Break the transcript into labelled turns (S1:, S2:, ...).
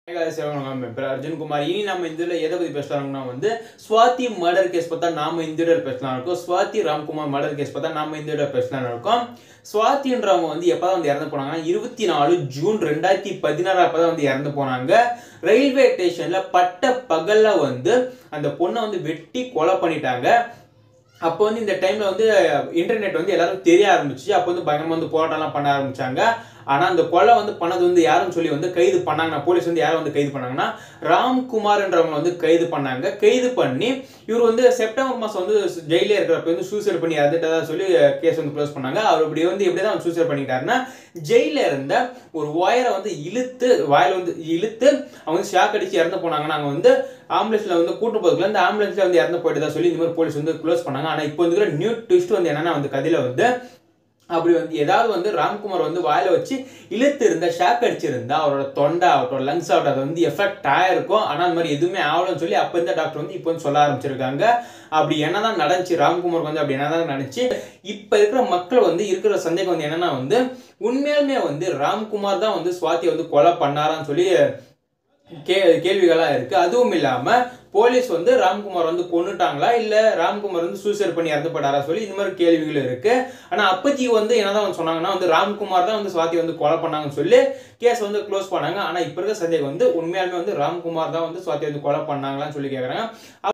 S1: பேர் அர்ஜுன்குமார் இனி நம்ம இந்த இதில் எதை பற்றி பேசலாம்னா வந்து ஸ்வாதி மர்டர் கேஸ் பார்த்தா நாம இந்த இதில் பேசலாம் இருக்கோம் ஸ்வாதி ராம்குமார் மர்டர் கேஸ் பார்த்தா நாம இந்த இதில் பேசலாம் இருக்கோம் ஸ்வாதின்றவங்க வந்து எப்போ வந்து இறந்து போனாங்கன்னா இருபத்தி நாலு ஜூன் ரெண்டாயிரத்தி பதினாறு அப்போ தான் வந்து இறந்து போனாங்க ரயில்வே ஸ்டேஷனில் பட்ட பகல்ல வந்து அந்த பொண்ணை வந்து வெட்டி கொலை பண்ணிட்டாங்க அப்போ வந்து இந்த டைம்ல வந்து இன்டர்நெட் வந்து எல்லாரும் தெரிய ஆரம்பிச்சு அப்போ வந்து பயங்கரமா வந்து போராட்டம்லாம் பண்ண ஆரம்பிச்சாங்க ஆனா அந்த கொலை வந்து பண்ணது வந்து யாருன்னு சொல்லி வந்து கைது பண்ணாங்கன்னா போலீஸ் வந்து யாரை வந்து கைது பண்ணாங்கன்னா ராம்குமார்ன்றவங்க வந்து கைது பண்ணாங்க கைது பண்ணி இவர் வந்து செப்டம்பர் மாசம் வந்து ஜெயிலே இருக்கிறப்ப வந்து சூசைட் பண்ணி இறந்துட்டதா சொல்லி கேஸ் வந்து க்ளோஸ் பண்ணாங்க அவர் இப்படி வந்து எப்படி தான் சூசைட் பண்ணிட்டாருன்னா ஜெயில இருந்த ஒரு ஒயரை வந்து இழுத்து வாயில வந்து இழுத்து அவங்க வந்து ஷாக் அடிச்சு இறந்து போனாங்க நாங்க வந்து ஆம்புலன்ஸ்ல வந்து கூட்டு போறதுக்குள்ள இந்த ஆம்புலன்ஸ்ல வந்து இறந்து போயிட்டு சொல்லி இந்த மாதிரி போலீஸ் வந்து க்ளோஸ் பண்ணாங்க ஆனா இப்போ வந்து நியூ ட்விஸ்ட் வந்து என்னன்னா வந்து கதையில வந்து அப்படி வந்து ஏதாவது வந்து ராம்குமார் வந்து வாயில வச்சு இழுத்து இருந்த ஷாக் அடிச்சிருந்தா அவரோட தொண்டை ஆகட்டும் லங்ஸ் ஆகட்டும் அது வந்து எஃபெக்ட் ஆயிருக்கும் ஆனால் அந்த மாதிரி எதுவுமே ஆகலன்னு சொல்லி அப்போ இருந்த டாக்டர் வந்து இப்போ வந்து சொல்ல ஆரம்பிச்சிருக்காங்க அப்படி என்னதான் நடந்துச்சு ராம்குமாருக்கு வந்து அப்படி என்னதான் நடந்துச்சு இப்போ இருக்கிற மக்கள் வந்து இருக்கிற சந்தேகம் வந்து என்னன்னா வந்து உண்மையாலுமே வந்து ராம்குமார் தான் வந்து சுவாதியை வந்து கொலை பண்ணாரான்னு சொல்லி கே கேள்விகளாக இருக்கு அதுவும் இல்லாம போலீஸ் வந்து ராம்குமார் வந்து கொன்னுட்டாங்களா இல்ல ராம்குமார் வந்து சூசைட் பண்ணி இறந்துப்பட்டாரா சொல்லி இந்த மாதிரி கேள்விகள் இருக்கு ஆனா அப்பத்தி வந்து என்னதான் வந்து சொன்னாங்கன்னா வந்து ராம்குமார் தான் வந்து சுவாதி வந்து கொலை பண்ணாங்கன்னு சொல்லி கேஸ் வந்து க்ளோஸ் பண்ணாங்க ஆனா இப்ப இருக்க சந்தேகம் வந்து உண்மையாலுமே வந்து ராம்குமார் தான் வந்து சுவாதி வந்து கொலை பண்ணாங்களான்னு சொல்லி கேக்குறாங்க